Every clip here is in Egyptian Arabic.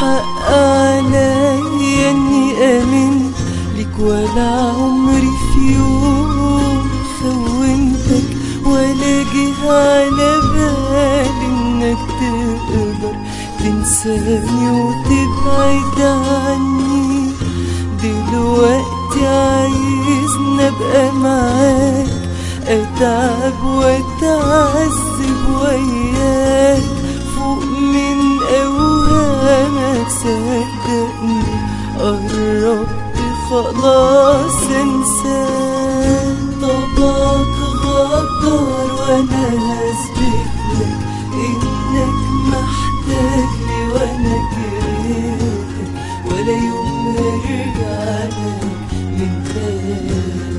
حق عليا اني امن لك ولا عمري في يوم خونتك ولا جه على بالي انك تقدر تنساني وتبعد عني دلوقتي عايزني ابقى معاك اتعب واتعذب وياك فوق من اوهامك صدقني قربت خلاص انساك طبعك غدار وانا هثبت لك انك محتاج لي وانا كرهتك ولا يوم هرجع لك من تاني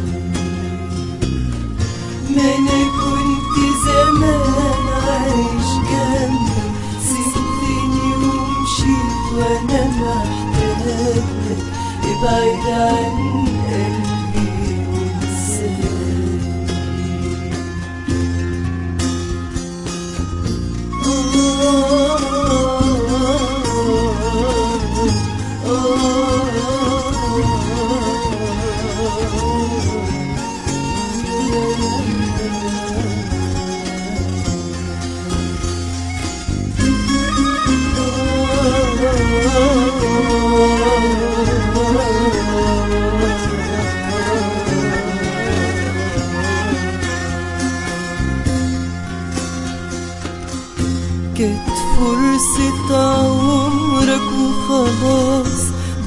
ما انا كنت زمان عايش جنبك سبتني ومشيت وانا محتاج لك ابعد عن قلبي وانساني كانت فرصة عمرك وخلاص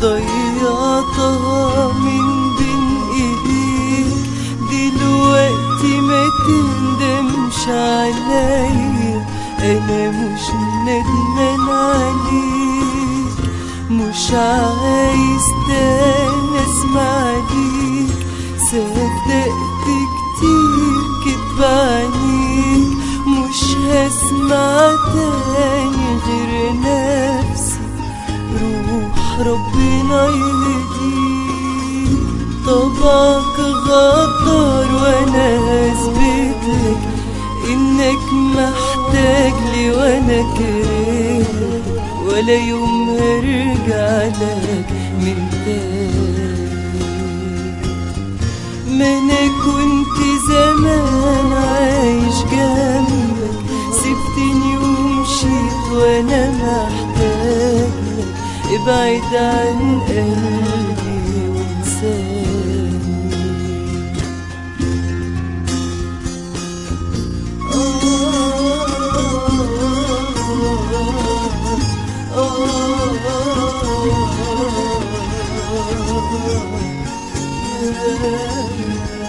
ضيعتها من بين ايديك دلوقتي ما تندمش عليا انا مش ندمان عليك مش عايز تاني اسمع ليك صدقت كتير كدب عليك مش هسمع تاني غير نفسي روح ربنا يهديك طبعك غدار وانا هثبتلك انك محتاج لي وانا كرهتك ولا يوم هرجع لك من تاني ما انا كنت زمان عايش جنبك سبتني ومشيت وانا محتاج لك ابعد عن قلبي وانساني آه آه آه